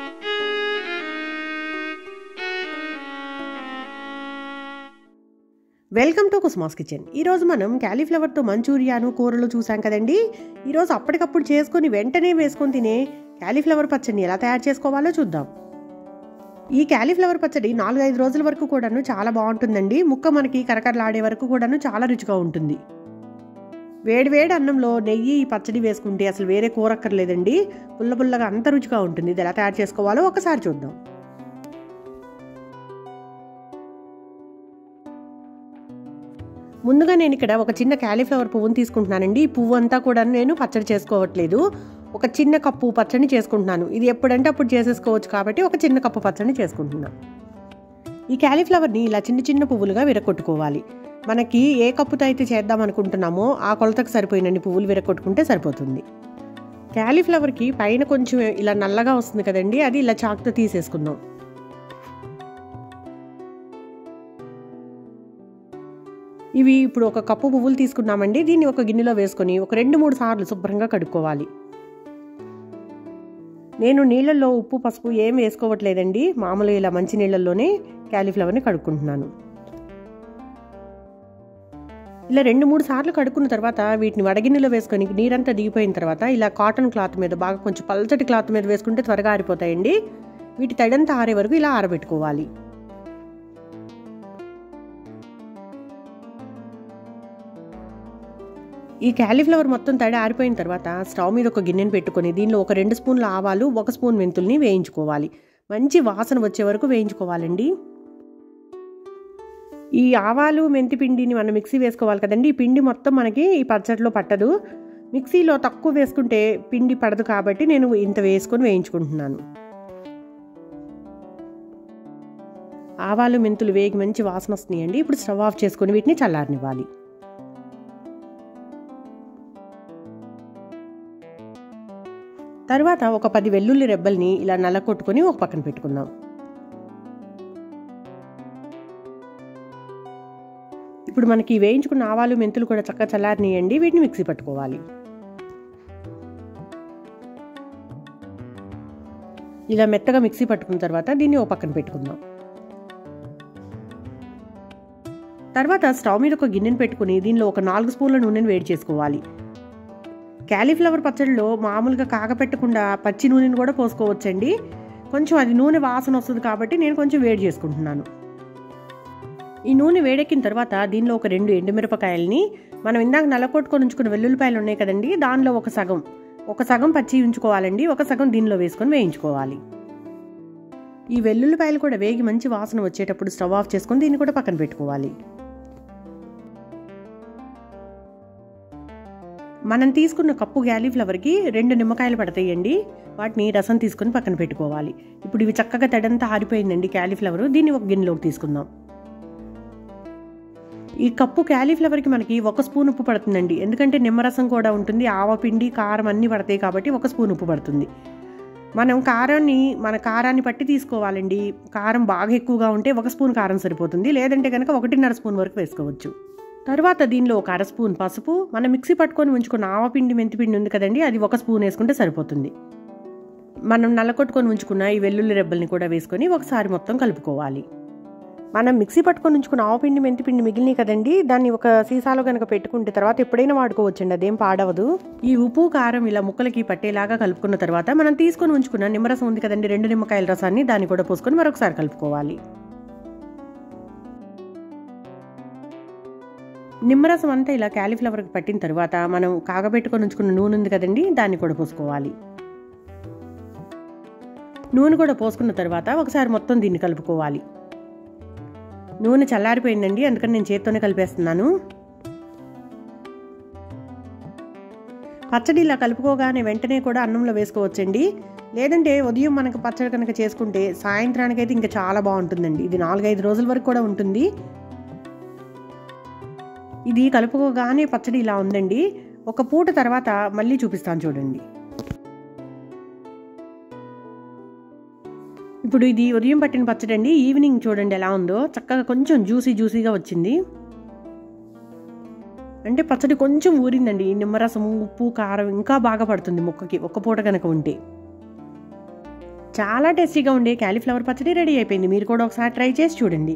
welcome to కుస్మాస్ kitchen ఈరోజు మనం క్యాలీఫ్లవర్తో మంచూరియాను కూరలు చూసాం కదండి ఈరోజు అప్పటికప్పుడు చేసుకొని వెంటనే వేసుకొని తినే క్యాలీఫ్లవర్ పచ్చడిని ఎలా తయారు చేసుకోవాలో చూద్దాం ఈ క్యాలీఫ్లవర్ పచ్చడి నాలుగైదు రోజుల వరకు కూడాను చాలా బాగుంటుందండి ముక్క మనకి కరకరలాడే వరకు కూడాను చాలా రుచిగా ఉంటుంది వేడివేడి అన్నంలో నెయ్యి ఈ పచ్చడి వేసుకుంటే అసలు వేరే కూర అక్కర్లేదండి పుల్ల పుల్లగా అంత రుచిగా ఉంటుంది ఇది ఎలా తయారు చేసుకోవాలో ఒకసారి చూద్దాం ముందుగా నేను ఇక్కడ ఒక చిన్న క్యాలీఫ్లవర్ పువ్వుని తీసుకుంటున్నానండి ఈ పువ్వు అంతా కూడా నేను పచ్చడి చేసుకోవట్లేదు ఒక చిన్న కప్పు పచ్చడిని చేసుకుంటున్నాను ఇది ఎప్పుడంటే అప్పుడు చేసేసుకోవచ్చు కాబట్టి ఒక చిన్న కప్పు పచ్చడిని చేసుకుంటున్నాను ఈ క్యాలీఫ్లవర్ని ఇలా చిన్న చిన్న పువ్వులుగా విరగొట్టుకోవాలి మనకి ఏ కప్పుతో అయితే చేద్దాం అనుకుంటున్నామో ఆ కొలతకు సరిపోయినన్ని పువ్వులు విరగొట్టుకుంటే సరిపోతుంది క్యాలీఫ్లవర్కి పైన కొంచెం ఇలా నల్లగా వస్తుంది కదండి అది ఇలా చాక్తో తీసేసుకుందాం ఇవి ఇప్పుడు ఒక కప్పు పువ్వులు తీసుకున్నామండి దీన్ని ఒక గిన్నెలో వేసుకొని ఒక రెండు మూడు సార్లు శుభ్రంగా కడుక్కోవాలి నేను నీళ్ళల్లో ఉప్పు పసుపు ఏం వేసుకోవట్లేదండి మామూలు ఇలా మంచి నీళ్ళల్లోనే క్యాలీఫ్లవర్ని కడుక్కుంటున్నాను ఇలా రెండు మూడు సార్లు కడుక్కున్న తర్వాత వీటిని వడగిన్నెలో వేసుకొని నీరంతా దిగిపోయిన తర్వాత ఇలా కాటన్ క్లాత్ మీద బాగా కొంచెం పల్చటి క్లాత్ మీద వేసుకుంటే త్వరగా ఆరిపోతాయండి వీటి తడంతా ఆరే వరకు ఇలా ఆరబెట్టుకోవాలి ఈ క్యాలీఫ్లవర్ మొత్తం తడి ఆరిపోయిన తర్వాత స్టవ్ మీద ఒక గిన్నెని పెట్టుకొని దీనిలో ఒక రెండు స్పూన్ల ఆవాలు ఒక స్పూన్ మెంతుల్ని వేయించుకోవాలి మంచి వాసన వచ్చే వరకు వేయించుకోవాలండి ఈ ఆవాలు మెంతి పిండిని మనం మిక్సీ వేసుకోవాలి కదండి ఈ పిండి మొత్తం మనకి ఈ పచ్చడిలో పట్టదు మిక్సీలో తక్కువ వేసుకుంటే పిండి పడదు కాబట్టి నేను ఇంత వేసుకొని వేయించుకుంటున్నాను ఆవాలు మెంతులు వేగి మంచి వాసన వస్తున్నాయండి ఇప్పుడు స్టవ్ ఆఫ్ చేసుకొని వీటిని చల్లారనివ్వాలి తర్వాత ఒక పది వెల్లుల్లి రెబ్బల్ని ఇలా నల్ల కొట్టుకొని ఒక పక్కన పెట్టుకుందాం ఇప్పుడు మనకి వేయించుకున్న ఆవాలు మెంతులు కూడా చక్కగా చల్లారనియండి వీటిని మిక్సీ పట్టుకోవాలి ఇలా మెత్తగా మిక్సీ పట్టుకున్న తర్వాత దీన్ని ఒక పక్కన పెట్టుకుందాం తర్వాత స్టవ్ మీద ఒక గిన్నెను పెట్టుకుని దీనిలో ఒక నాలుగు స్పూన్ల నూనెను వేడి చేసుకోవాలి క్యాలీఫ్లవర్ పచ్చడిలో మామూలుగా కాగపెట్టకుండా పచ్చి నూనెను కూడా పోసుకోవచ్చండి కొంచెం అది నూనె వాసన వస్తుంది కాబట్టి నేను కొంచెం వేడి చేసుకుంటున్నాను ఈ నూనె వేడెక్కిన తర్వాత దీనిలో ఒక రెండు ఎండుమిరపకాయలని మనం ఇందాక నల్లకొట్టుకొని ఉంచుకున్న వెల్లుల్లిపాయలు ఉన్నాయి కదండి దానిలో ఒక సగం ఒక సగం పచ్చి ఉంచుకోవాలండి ఒక సగం దీనిలో వేసుకొని వేయించుకోవాలి ఈ వెల్లుల్లిపాయలు కూడా వేగి మంచి వాసన వచ్చేటప్పుడు స్టవ్ ఆఫ్ చేసుకొని దీన్ని కూడా పక్కన పెట్టుకోవాలి మనం తీసుకున్న కప్పు క్యాలీఫ్లవర్కి రెండు నిమ్మకాయలు పడతాయండి వాటిని రసం తీసుకొని పక్కన పెట్టుకోవాలి ఇప్పుడు ఇవి చక్కగా తడంతా ఆరిపోయిందండి క్యాలీఫ్లవర్ దీన్ని ఒక గిన్నెలోకి తీసుకుందాం ఈ కప్పు క్యాలీఫ్లవర్కి మనకి ఒక స్పూన్ ఉప్పు పడుతుందండి ఎందుకంటే నిమ్మరసం కూడా ఉంటుంది ఆవపిండి కారం అన్నీ పడతాయి కాబట్టి ఒక స్పూన్ ఉప్పు పడుతుంది మనం కారాన్ని మన కారాన్ని పట్టి తీసుకోవాలండి కారం బాగా ఎక్కువగా ఉంటే ఒక స్పూన్ కారం సరిపోతుంది లేదంటే కనుక ఒకటిన్నర స్పూన్ వరకు వేసుకోవచ్చు తర్వాత దీనిలో ఒక అర స్పూన్ పసుపు మనం మిక్సీ పట్టుకొని ఉంచుకున్న ఆవపిండి మెంతిపిండి ఉంది కదండి అది ఒక స్పూన్ వేసుకుంటే సరిపోతుంది మనం నల్లకొట్టుకొని ఉంచుకున్న ఈ వెల్లుల్లి రెబ్బల్ని కూడా వేసుకొని ఒకసారి మొత్తం కలుపుకోవాలి మనం మిక్సీ పట్టుకొని ఉంచుకున్న ఆవపిండి మెంతిపిండి మిగిలినాయి కదండి దాన్ని ఒక సీసాలో కనుక పెట్టుకుంటే తర్వాత ఎప్పుడైనా వాడుకోవచ్చండి అదేం పాడవదు ఈ ఉప్పు కారం ఇలా ముక్కలకి పట్టేలాగా కలుపుకున్న తర్వాత మనం తీసుకొని ఉంచుకున్న నిమ్మరసం ఉంది కదండి రెండు నిమ్మకాయల రసాన్ని దాన్ని కూడా పోసుకొని మరొకసారి కలుపుకోవాలి నిమ్మరసం అంతా ఇలా క్యాలీఫ్లవర్కి పట్టిన తర్వాత మనం కాగబెట్టుకొని ఉంచుకున్న నూనె ఉంది కదండి దాన్ని కూడా పోసుకోవాలి నూనె కూడా పోసుకున్న తర్వాత ఒకసారి మొత్తం దీన్ని కలుపుకోవాలి నూనె చల్లారిపోయిందండి అందుకని నేను చేత్తోనే కలిపేస్తున్నాను పచ్చడి ఇలా కలుపుకోగానే వెంటనే కూడా అన్నంలో వేసుకోవచ్చండి లేదంటే ఉదయం మనకు పచ్చడి కనుక చేసుకుంటే సాయంత్రానికైతే ఇంకా చాలా బాగుంటుందండి ఇది నాలుగైదు రోజుల వరకు కూడా ఉంటుంది ఇది కలుపుకోగానే పచ్చడి ఇలా ఉందండి ఒక పూట తర్వాత మళ్ళీ చూపిస్తాను చూడండి ఇప్పుడు ఇది ఉదయం పట్టిన పచ్చడి అండి ఈవినింగ్ చూడండి ఎలా ఉందో చక్కగా కొంచెం జ్యూసీ జ్యూసీగా వచ్చింది అంటే పచ్చడి కొంచెం ఊరిందండి నిమ్మరసము ఉప్పు కారం ఇంకా బాగా పడుతుంది ముక్కకి ఒక్క పూట కనుక ఉంటే చాలా టేస్టీగా ఉండే క్యాలీఫ్లవర్ పచ్చడి రెడీ అయిపోయింది మీరు కూడా ఒకసారి ట్రై చేసి చూడండి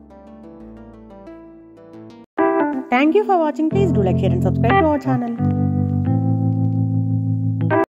thank you for watching please do like share and subscribe to our channel